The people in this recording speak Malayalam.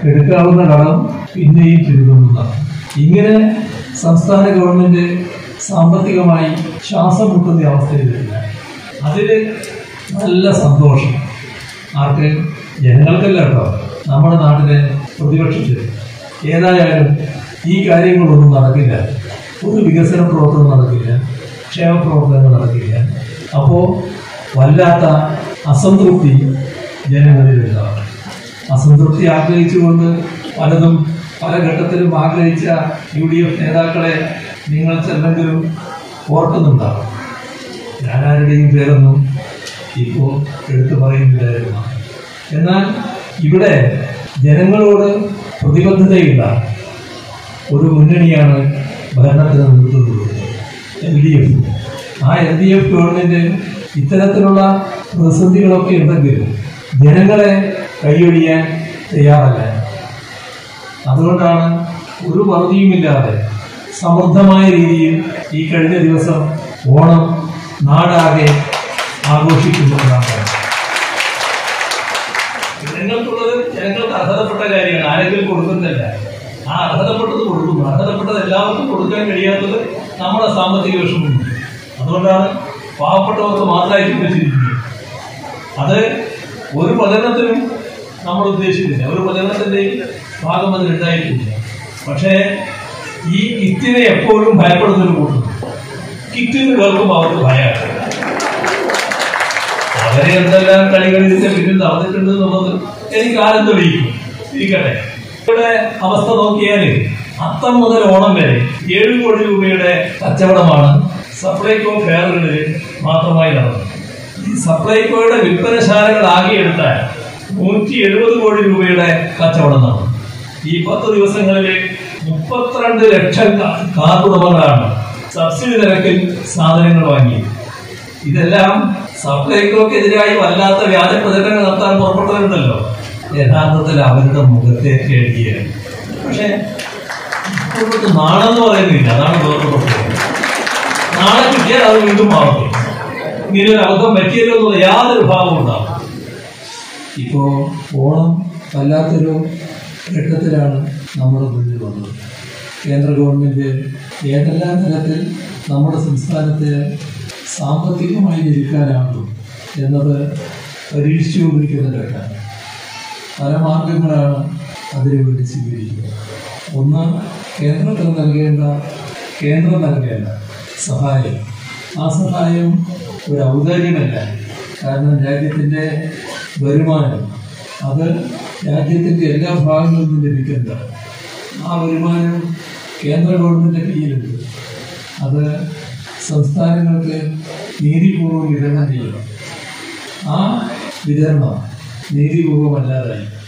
എടുക്കാവുന്ന കടം പിന്നെയും ചുരുങ്ങുന്നതാണ് ഇങ്ങനെ സംസ്ഥാന ഗവൺമെന്റ് സാമ്പത്തികമായി ശ്വാസം മുട്ടുന്ന അവസ്ഥയിലില്ല അതില് നല്ല സന്തോഷം ആർക്ക് ജനങ്ങൾക്കല്ല കേട്ടോ നമ്മുടെ നാട്ടിലെ പ്രതിപക്ഷത്തിന് ഏതായാലും ഈ കാര്യങ്ങളൊന്നും നടക്കില്ല ഒരു വികസന പ്രവർത്തനം നടക്കില്ല ക്ഷേമ പ്രവർത്തനങ്ങൾ നടക്കില്ല അപ്പോൾ വല്ലാത്ത അസംതൃപ്തി ജനങ്ങളിലുണ്ടാവും അസംതൃപ്തി ആഗ്രഹിച്ചുകൊണ്ട് പലതും പല ഘട്ടത്തിലും ആഗ്രഹിച്ച യു ഡി എഫ് നേതാക്കളെ നിങ്ങൾ ചെല്ലെങ്കിലും ഓർക്കുന്നുണ്ടാവും ഞാനാരുടെയും പേരൊന്നും ഇപ്പോൾ എടുത്തു പറയുന്നില്ലായിരുന്നു എന്നാൽ ഇവിടെ ജനങ്ങളോട് പ്രതിബദ്ധതയുള്ള ഒരു മുന്നണിയാണ് ഭരണത്തിന് നേതൃത്വം കൊടുക്കുന്നത് എൽ ഡി എഫ് ആ എൽ ഡി എഫ് ഗവൺമെന്റ് ഇത്തരത്തിലുള്ള പ്രതിസന്ധികളൊക്കെ ഉണ്ടെങ്കിലും ജനങ്ങളെ കൈയൊഴിയാൻ തയ്യാറല്ല അതുകൊണ്ടാണ് ഒരു വറുതിയുമില്ലാതെ സമൃദ്ധമായ രീതിയിൽ ഈ കഴിഞ്ഞ ദിവസം ഓണം നാടാകെ ആഘോഷിക്കുന്നതാണ് ജനങ്ങൾക്കുള്ളത് ജനങ്ങൾക്ക് അർഹതപ്പെട്ട കാര്യമാണ് ആരെങ്കിലും കൊടുക്കുന്നില്ല ആ അർഹതപ്പെട്ടത് കൊടുക്കുന്നു അർഹതപ്പെട്ടത് എല്ലാവർക്കും കൊടുക്കാൻ കഴിയാത്തത് നമ്മുടെ സാമ്പത്തിക വിഷമം അതുകൊണ്ടാണ് പാവപ്പെട്ടവർക്ക് മാത്രമായിട്ട് വെച്ചിരിക്കുന്നത് അത് ഒരു പ്രചരണത്തിനും നമ്മൾ ഉദ്ദേശിക്കുന്നില്ല ഒരു പ്രചരണത്തിന്റെയും ഭാഗം അതിലുണ്ടായിട്ടില്ല പക്ഷേ ഈ കിറ്റിനെ എപ്പോഴും ഭയപ്പെടുന്നൊരു കൂട്ടുന്നു കിറ്റിന് കേൾക്കുമ്പോൾ അവർക്ക് ഭയമാണ് അവരെ എന്തെല്ലാം കളികൾ ഇതിന്റെ പിന്നിൽ നടന്നിട്ടുണ്ട് എന്നുള്ളത് എനിക്ക് ആരും തെളിയിക്കും ഇരിക്കട്ടെ ഇവിടെ അവസ്ഥ നോക്കിയാൽ അത്തം മുതൽ ഓണം വരെ ഏഴ് കോടി രൂപയുടെ കച്ചവടമാണ് സപ്ലൈകോ ഫെയറുകളിൽ മാത്രമായി നടന്നത് ഈ സപ്ലൈകോയുടെ വിൽപ്പനശാലകളാകെ എടുത്താൽ നൂറ്റി എഴുപത് കോടി രൂപയുടെ കച്ചവടം നടന്നു ഈ പത്ത് ദിവസങ്ങളിൽ മുപ്പത്തിരണ്ട് ലക്ഷം കാ- കാർഡുടമകളാണ് സബ്സിഡി നിരക്കിൽ സാധനങ്ങൾ വാങ്ങിയത് ഇതെല്ലാം സപ്ലൈകോക്കെതിരായി വല്ലാത്ത വ്യാജ പ്രചരണങ്ങൾ നടത്താൻ പുറപ്പെട്ടവരുണ്ടല്ലോ യഥാർത്ഥത്തിൽ അവരുടെ മുഖത്തേക്ക് എഴുതിയത് പക്ഷെ ഇപ്പോഴത്തെ നാളെന്ന് പറയുന്നില്ല അതാണ് വേറെ പ്രശ്നം നാളെ കിട്ടിയാൽ അത് വീണ്ടും മാറും ഇങ്ങനെ ഒരു അബദ്ധം പറ്റിയല്ലോ എന്നുള്ള യാതൊരു ഭാവവും ഉണ്ടാവും ഇപ്പോ ഓണം വല്ലാത്തൊരു ഘട്ടത്തിലാണ് നമ്മുടെ മുന്നിൽ വന്നത് കേന്ദ്ര ഗവൺമെന്റ് ഏതെല്ലാം തരത്തിൽ നമ്മുടെ സംസ്ഥാനത്തെ സാമ്പത്തികമായി ഞെരുക്കാനാകും എന്നത് പരീക്ഷിച്ചുകൊണ്ടിരിക്കുന്ന ഘട്ടമാണ് പല മാർഗങ്ങളാണ് അതിനുവേണ്ടി സ്വീകരിക്കുക ഒന്ന് കേന്ദ്രത്തിൽ നൽകേണ്ട കേന്ദ്രം നൽകേണ്ട സഹായം ആ സഹായം ഒരു ഔദാര്യമല്ല കാരണം രാജ്യത്തിൻ്റെ വരുമാനം അത് രാജ്യത്തിൻ്റെ എല്ലാ ഭാഗങ്ങളിൽ നിന്നും ലഭിക്കേണ്ടതാണ് ആ വരുമാനം കേന്ദ്ര ഗവൺമെൻറ് കയ്യിലുണ്ട് അത് സംസ്ഥാനങ്ങൾക്ക് നീതിപൂർവ്വം വിതരണം ചെയ്യണം ആ വിതരണം നീതിപൂർവമല്ലാതായി